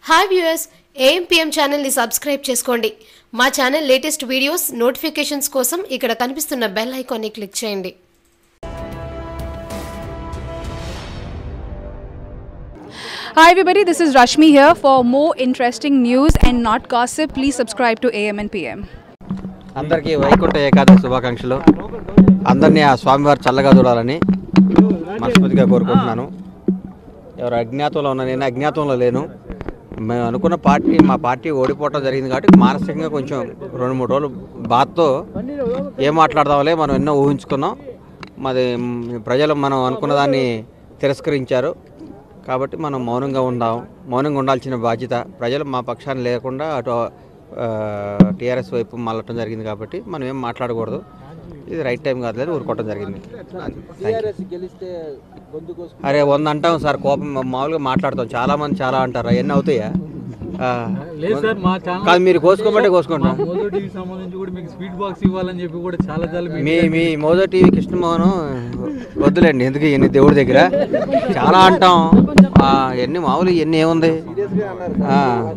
Hi viewers A M P M ఛానల్ని subscribe చేసుకోండి మా ఛానల్ లేటెస్ట్ వీడియోస్ నోటిఫికేషన్స్ కోసం ఇక్కడ కనిపిస్తున్న బెల్ ఐకాన్ని క్లిక్ చేయండి Hi everybody, this is Rashmi here. For more interesting news and not gossip, please subscribe to AM and PM. అందరికీ వైకుంఠ ఏకాదశి శుభాకాంక్షలు అందరినీ ఆ స్వామివారు చల్లగా చూడాలని మనస్ఫూర్తిగా కోరుకుంటున్నాను ఎవరు అజ్ఞాతంలో ఉన్నా నేను అజ్ఞాతంలో లేను మేము అనుకున్న పార్టీ మా పార్టీ ఓడిపోవటం జరిగింది కాబట్టి మానసికంగా కొంచెం రెండు మూడు రోజులు బాధతో ఏం మాట్లాడదాంలే మనం ఎన్నో ఊహించుకున్నాం మాది మ్, ప్రజలు మనం అనుకున్న దాన్ని తిరస్కరించారు కాబట్టి మనం మౌనంగా ఉందాం మౌనంగా ఉండాల్సిన బాధ్యత ప్రజలు మా పక్షాన్ని లేకుండా అటు టీఆర్ఎస్ వైపు మళ్ళటం జరిగింది కాబట్టి మనం ఏం మాట్లాడకూడదు ఇది రైట్ టైం కాదు లేదు ఊరుకోవటం జరిగింది Thank you. అరే వంద అంటాం సార్ కోపం మామూలుగా మాట్లాడతాం చాలా మంది చాలా అంటారు అవన్నీ అవుతాయా ఆ, లేదు సార్ మా ఛానల్ కాదు మీరు కోసుకోమంటే కోసుకుంటాం మోదో టీవీకి సంబంధించి కూడా మీకు స్పీడ్ బాక్స్ ఇవ్వాలని చెప్పి కూడా చాలా చాలా మీ- మీ మీ మోదో టీవీ కృష్ణమోహన్ వద్దులేండి ఎందుకు ఇవన్నీ దేవుడి దగ్గర చాలా అంటాం ఆ, ఇవన్నీ మామూలు ఇవన్నీ ఏముంది ఆ.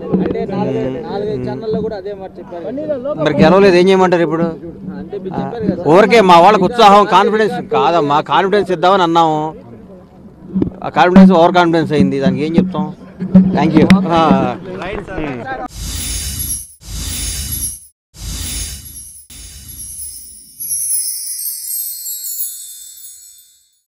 మరి గెలవలేదు ఏం చేయమంటారు ఇప్పుడు ఆ, ఊరికే మా వాళ్ళకి ఉత్సాహం కాన్ఫిడెన్స్ కాదమ్మా కాన్ఫిడెన్స్ ఇద్దామని అన్నాము ఆ కాన్ఫిడెన్స్ ఓవర్ కాన్ఫిడెన్స్ అయింది దానికి ఏం చెప్తాం థ్యాంక్ యూ